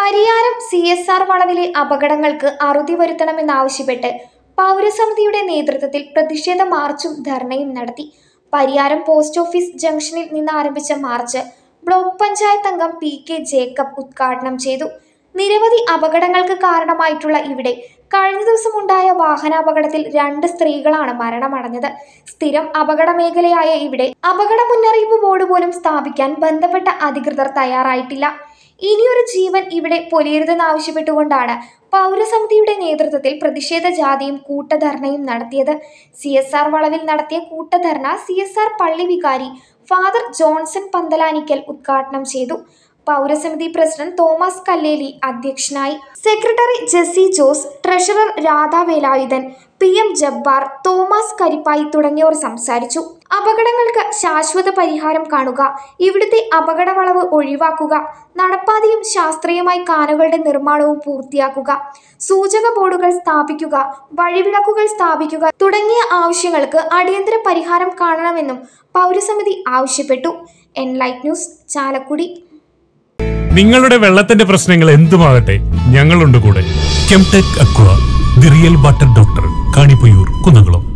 Pariyaram C S R വളവിലെ അപകടങ്ങൾക്ക് അറുതി വരുത്തണമെന്നാവശ്യപ്പെട്ട് പൗരസമിതിയുടെ നേതൃത്വത്തിൽ പ്രതിഷേധ മാർച്ചും ധർണയും നടത്തി പരിയാരം പോസ്റ്റ് ഓഫീസ് ജംഗ്ഷനിൽ നിന്ന് ആരംഭിച്ച മാർച്ച് ബ്ലോക്ക് പഞ്ചായത്ത് അംഗം പി കെ ജേക്കബ് ഉദ്ഘാടനം ചെയ്തു നിരവധി അപകടങ്ങൾക്ക് കാരണമായിട്ടുള്ള ഇവിടെ കഴിഞ്ഞ ദിവസം ഉണ്ടായ വാഹനാപകടത്തിൽ രണ്ട് സ്ത്രീകളാണ് മരണമടഞ്ഞത് സ്ഥിരം അപകട മേഖലയായ ഇവിടെ അപകട മുന്നറിയിപ്പ് ബോർഡ് പോലും സ്ഥാപിക്കാൻ ബന്ധപ്പെട്ട അധികൃതർ തയ്യാറായിട്ടില്ല ഇനിയൊരു ജീവൻ ഇവിടെ പൊലിയരുതെന്നാവശ്യപ്പെട്ടുകൊണ്ടാണ് പൗരസമിതിയുടെ നേതൃത്വത്തിൽ പ്രതിഷേധ ജാഥയും കൂട്ടധർണയും നടത്തിയത് സി എസ് ആർ വളവിൽ നടത്തിയ കൂട്ടധർണ സി എസ് ആർ പള്ളി വികാരി ഫാദർ ജോൺസൺ പന്തലാനിക്കൽ ഉദ്ഘാടനം ചെയ്തു പൗരസമിതി പ്രസിഡന്റ് തോമസ് കല്ലേലി അധ്യക്ഷനായി secretary Jessy Jose treasurer Radha Velayudhan P M Jabbar Thomas Karippayi തുടങ്ങിയവർ സംസാരിച്ചു അപകടങ്ങൾക്ക് ശാശ്വത പരിഹാരം കാണുക ഇവിടുത്തെ അപകട വളവ് ഒഴിവാക്കുക നടപ്പാതയും ശാസ്ത്രീയമായി കാനുകളുടെ നിർമ്മാണവും പൂർത്തിയാക്കുക സൂചക ബോർഡുകൾ സ്ഥാപിക്കുക വഴിവിളക്കുകൾ സ്ഥാപിക്കുക തുടങ്ങിയ ആവശ്യങ്ങൾക്ക് അടിയന്തര പരിഹാരം കാണണമെന്നും പൗരസമിതി ആവശ്യപ്പെട്ടു എൻലൈറ്റ് ന്യൂസ് ചാലക്കുടി നിങ്ങളുടെ വെള്ളത്തിന്റെ പ്രശ്നങ്ങൾ എന്തുമാകട്ടെ ഞങ്ങളുണ്ട് കൂടെ Kemtech aqua the real water doctor Kanipayyur Kunnamkulam